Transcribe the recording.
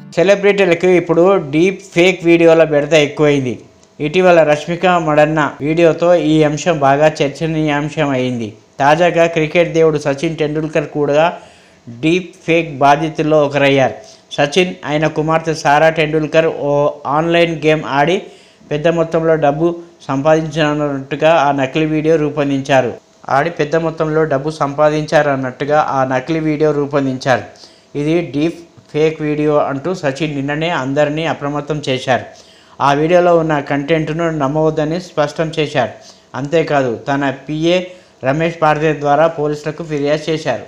సెలబ్రిటీలకు ఇప్పుడు deep fake వీడియోల బెడత ఎక్కువైంది ఇటీవల రష్మిక మడన్న వీడియోతో ఈ అంశం బాగా చర్చనీయాంశం అయింది తాజాగా క్రికెట్ దేవుడు సచిన్ టెండూల్కర్ కూడా డీప్ ఫేక్ బాధితుల్లో ఒకరయ్యారు సచిన్ ఆయన కుమార్తె సారా టెండూల్కర్ ఓ ఆన్లైన్ గేమ్ ఆడి పెద్ద మొత్తంలో డబ్బు సంపాదించినట్టుగా ఆ నకిలీ వీడియో రూపొందించారు ఆడి పెద్ద మొత్తంలో డబ్బు సంపాదించారు అన్నట్టుగా ఆ నకిలీ వీడియో రూపొందించారు ఇది డీప్ ఫేక్ వీడియో అంటూ సచిన్ నిన్ననే అందరినీ అప్రమత్తం చేశారు ఆ వీడియోలో ఉన్న కంటెంట్ను నమ్మవద్దని స్పష్టం చేశారు అంతేకాదు తన పిఏ రమేష్ పార్దే ద్వారా పోలీసులకు ఫిర్యాదు చేశారు